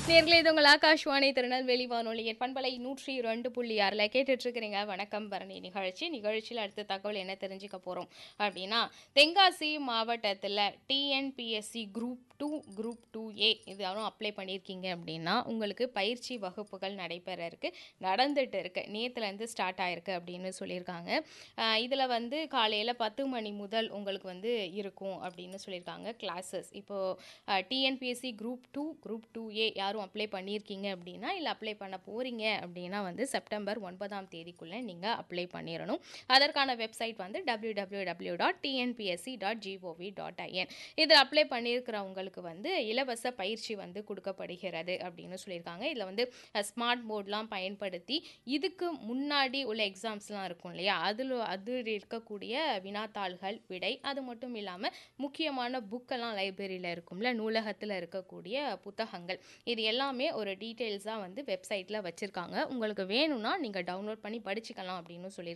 நேர்களே இது உங்கள் ஆகாஷ்வாணி திருநெல்வேலி வானொலியின் பண்பலை நூற்றி இரண்டு புள்ளி ஆறில் கேட்டுட்டு இருக்கிறீங்க வணக்கம் பரணி நிகழ்ச்சி நிகழ்ச்சியில் அடுத்த தகவல் என்ன தெரிஞ்சுக்க போகிறோம் அப்படின்னா தென்காசி மாவட்டத்தில் TNPSC group two group two A இது யாரும் அப்ளை பண்ணியிருக்கீங்க அப்படின்னா உங்களுக்கு பயிற்சி வகுப்புகள் நடைபெற இருக்கு நடந்துட்டு இருக்கு நேற்றுலேருந்து ஸ்டார்ட் ஆயிருக்கு அப்படின்னு சொல்லியிருக்காங்க இதில் வந்து காலையில் பத்து மணி முதல் உங்களுக்கு வந்து இருக்கும் அப்படின்னு சொல்லியிருக்காங்க கிளாஸஸ் இப்போது TNPSC group two group two A யாரும் அப்ளை பண்ணியிருக்கீங்க அப்படின்னா இல்லை அப்ளை பண்ண போகிறீங்க அப்படின்னா வந்து செப்டம்பர் ஒன்பதாம் தேதிக்குள்ளே நீங்கள் அப்ளை பண்ணிடணும் அதற்கான வெப்சைட் வந்து W W W dot TNPSC dot GOV dot IN இதில் அப்ளை பண்ணியிருக்கிறவங்களுக்கு வந்து இலவச பயிற்சி வந்து கொடுக்கப்படுகிறது அப்படின்னு சொல்லியிருக்காங்க இதில் வந்து ஸ்மார்ட் போர்ட்லாம் பயன்படுத்தி இதுக்கு முன்னாடி உள்ள எக்ஸாம்ஸ்லாம் இருக்கும் இல்லையா அதில் அது இருக்கக்கூடிய வினாத்தாள்கள் விடை அது மட்டும் இல்லாமல் முக்கியமான புக்கெல்லாம் லைப்ரரியில் இருக்கும்ல நூலகத்தில் இருக்கக்கூடிய புத்தகங்கள் இது எல்லாமே ஒரு டீட்டெயில்ஸாக வந்து வெப்சைட்டில் வச்சுருக்காங்க உங்களுக்கு வேணும்னா நீங்கள் டவுன்லோட் பண்ணி படிச்சுக்கலாம் அப்படின்னு சொல்லியிருக்காங்க